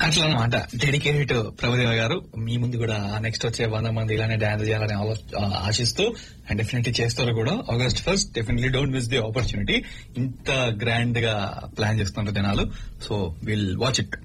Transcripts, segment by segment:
అట్లా అనమాట డెడికేటెడ్ ప్రభుదేవ గారు మీ ముందు కూడా నెక్స్ట్ వచ్చే వంద మంది ఇలానే డాన్స్ చేయాలని ఆలో- ఆ, ఆశిస్తూ అండ్ డెఫినెట్లీ చేస్తారు కూడా August first definitely don't miss the opportunity ఇంత గ్రాండ్ గా ప్లాన్ చేస్తున్నారు జనాలు so will watch it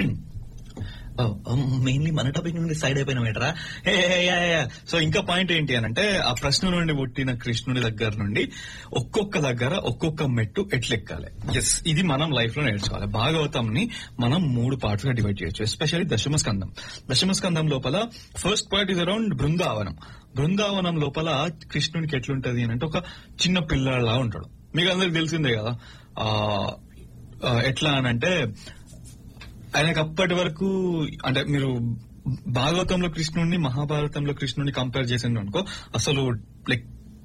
mainly మన టాపిక్ నుండి సైడ్ అయిపోయిన మేటరా సో ఇంకా పాయింట్ ఏంటి అని అంటే ఆ ప్రశ్న నుండి పుట్టిన కృష్ణుడి దగ్గర నుండి ఒక్కొక్క దగ్గర ఒక్కొక్క మెట్టు ఎట్లెక్కాలి ఎస్ ఇది మనం లైఫ్ లో నేర్చుకోవాలి భాగవతంని మనం మూడు పార్ట్స్ గా డివైడ్ చేయొచ్చు ఎస్పెషల్లీ దశమ స్కందం దశమ స్కందం లోపల first part is around Brindavanam Brindavanam లోపల కృష్ణుడికి ఎట్లుంటది అని అంటే ఒక చిన్న పిల్లలా ఉంటాడు మీకు అందరికి తెలిసిందే కదా ఆ, ఆ, ఎట్లా అని అంటే ఆయనకు అప్పటి వరకు అంటే మీరు భాగవతంలో కృష్ణుడిని మహాభారతంలో కృష్ణుడిని కంపేర్ చేసిండ్రు అనుకో అసలు లైక్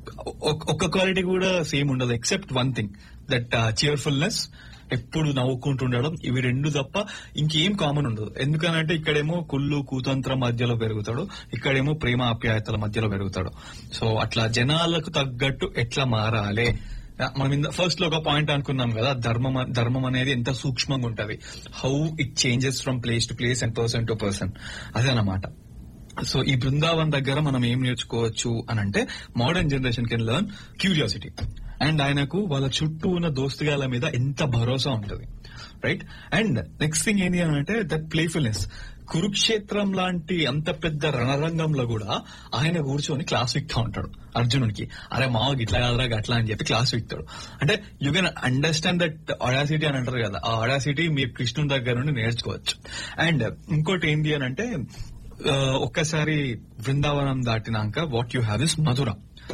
ఒక్క క్వాలిటీ కూడా సేమ్ ఉండదు except one thing that cheerfulness ఎప్పుడు నవ్వుకుంటుండడం ఇవి రెండు తప్ప ఇంకేం కామన్ ఉండదు ఎందుకనంటే ఇక్కడేమో కుళ్ళు కూతంత్రం మధ్యలో పెరుగుతాడు ఇక్కడేమో ప్రేమ ఆప్యాయతల మధ్యలో పెరుగుతాడు సో అట్లా జనాలకు తగ్గట్టు ఎట్లా మారాలి మనం ఫస్ట్ లో ఒక పాయింట్ అనుకున్నాం కదా ధర్మం ధర్మం అనేది ఎంత సూక్ష్మంగా ఉంటది how it changes from place to place and person to person అదనమాట సో ఈ బృందావన్ దగ్గర మనం ఏం నేర్చుకోవచ్చు అని అంటే modern generation can learn curiosity and ఆయనకు వాళ్ళ చుట్టూ ఉన్న దోస్తుగాల మీద ఎంత భరోసా ఉంటది రైట్ అండ్ నెక్స్ట్ థింగ్ ఏంటి అని అంటే దట్ ప్లేఫుల్నెస్ కురుక్షేత్రం లాంటి అంత పెద్ద రణరంగంలో కూడా ఆయన కూర్చొని క్లాస్ విక్తా ఉంటాడు అర్జునుడికి అరే మావకి ఇట్లా కాదురా అట్లా అని చెప్పి క్లాస్ విక్తాడు అంటే you can understand that audacity అని అంటారు కదా ఆ ఆడాసిటీ మీరు కృష్ణుని దగ్గర నుండి నేర్చుకోవచ్చు అండ్ ఇంకోటి ఏంటి అని అంటే ఆ, ఒక్కసారి బృందావనం దాటినాక what you have is Mathura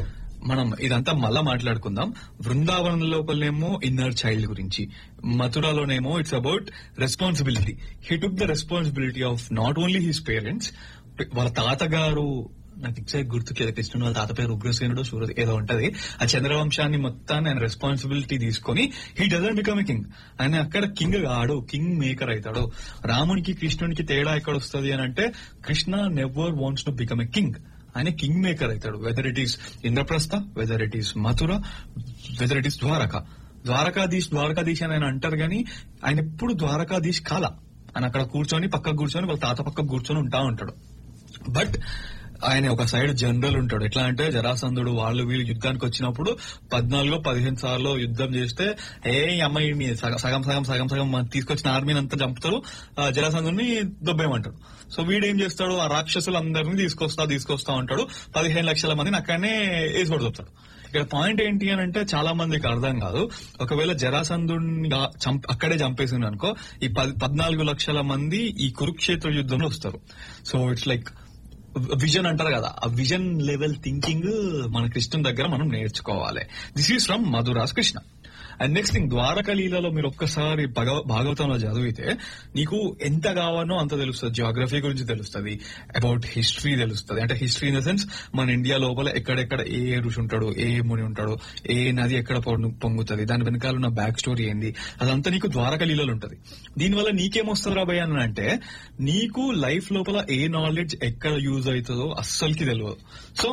మనం ఇదంతా మళ్ళా మాట్లాడుకుందాం బృందావనం లోపలనేమో ఇన్నర్ చైల్డ్ గురించి మథురాలోనేమో it's about responsibility he took the responsibility of not only his parents వాళ్ళ తాతగారు నాకు ఎగ్జాక్ట్ గుర్తులేదు కృష్ణుడు వాళ్ళ తాత పేరు ఉగ్రసేనుడు సూర్యుడు ఏదో ఉంటది ఆ చంద్రవంశాన్ని మొత్తాన్ని ఆయన రెస్పాన్సిబిలిటీ తీసుకొని he doesn't become a king ఆయన అక్కడ కింగ్ కాడు కింగ్ మేకర్ అవుతాడు రామునికి కృష్ణునికి తేడా ఎక్కడ వస్తుంది అని అంటే Krishna never wants to become a king ఆయన కింగ్ మేకర్ అవుతాడు whether it is Indraprastha whether it is Mathura whether it is Dwaraka Dwarakadhish Dwarakadhish అని ఆయన అంటారు కానీ ఆయన ఎప్పుడు ద్వారకాధీష్ కాల ఆయన అక్కడ కూర్చొని పక్క కూర్చొని వాళ్ళ తాత పక్క కూర్చొని ఉంటా ఉంటాడు బట్ ఆయన ఒక సైడ్ జనరల్ ఉంటాడు ఎట్లా అంటే జరాసంధుడు వాళ్ళు వీళ్ళు యుద్ధానికి వచ్చినప్పుడు పద్నాలుగో పదిహేను సార్లు యుద్ధం చేస్తే ఏ ఈ అమ్మాయిని సగం సగం సగం సగం సగం తీసుకొచ్చిన ఆర్మీని అంతా చంపుతారు ఆ జరాసంధుడిని దొబ్బేయమంటాడు సో వీడేం చేస్తాడు ఆ రాక్షసులందరినీ తీసుకొస్తా తీసుకొస్తా ఉంటాడు పదిహేను లక్షల మందిని అక్కడనే వేసి కొడుతాడు ఇక్కడ పాయింట్ ఏంటి అని అంటే చాలా మందికి అర్థం కాదు ఒకవేళ జరాసంధుడిని గా- చంప- అక్కడే చంపేసింది అనుకో ఈ పద్- పద్నాలుగు లక్షల మంది ఈ కురుక్షేత్ర యుద్ధంలో వస్తారు సో ఇట్స్ లైక్ విజన్ అంటారు కదా ఆ విజన్ లెవెల్ థింకింగ్ మన కృష్ణుని దగ్గర మనం నేర్చుకోవాలి this is from Mathura's Krishna and next thing Dwaraka లీలలో మీరు ఒక్కసారి భగవ- భాగవతంలో చదివితే నీకు ఎంత కావాలో అంత తెలుస్తుంది జియోగ్రఫీ గురించి తెలుస్తుంది అబౌట్ హిస్టరీ తెలుస్తుంది అంటే హిస్టరీ ఇన్ ద సెన్స్ మన ఇండియా లోపల ఎక్కడెక్కడ ఏ ఏ ఋషి ఉంటాడు ఏ ముని ఉంటాడు ఏ నది ఎక్కడ పొంగు- పొంగుతుంది దాని వెనకాల ఉన్న బ్యాక్ స్టోరీ ఏంది అదంతా నీకు ద్వారక లీలలో ఉంటది దీనివల్ల నీకేమొస్తుంది రాబోయ్ అని అంటే నీకు లైఫ్ లోపల ఏ నాలెడ్జ్ ఎక్కడ యూజ్ అవుతుందో అస్సలకి తెలియదు సో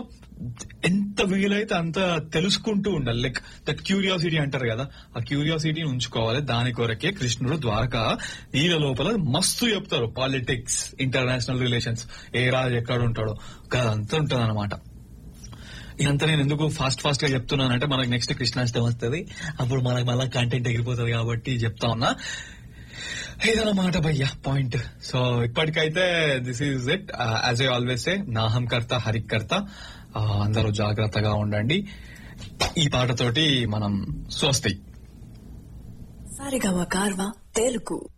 ఎంత వీలైతే అంత తెలుసుకుంటూ ఉండాలి లైక్ దట్ క్యూరియాసిటీ అంటారు కదా ఆ క్యూరియాసిటీని ఉంచుకోవాలి దాని కొరకే కృష్ణుడు ద్వారక ఈల లోపల మస్తు చెప్తారు పాలిటిక్స్ ఇంటర్నేషనల్ రిలేషన్స్ ఏ రాజు ఎక్కడ ఉంటాడో అదంతా ఉంటది అనమాట ఇదంతా నేను ఎందుకు ఫాస్ట్ ఫాస్ట్ గా చెప్తున్నానంటే మనకి నెక్స్ట్ కృష్ణాష్టమి వస్తుంది అప్పుడు మనకి మళ్ళీ కంటెంట్ ఎగిరిపోతుంది కాబట్టి చెప్తా ఉన్నా ఇదన్నమాట భయ్యా పాయింట్ సో ఇప్పటికైతే this is it as a always a నాహం కర్త హరిక్ కర్త ఆ, అందరూ జాగ్రత్తగా ఉండండి ఈ పాటతోటి మనం స్వస్తి సారిగమ కార్వా తెలుగు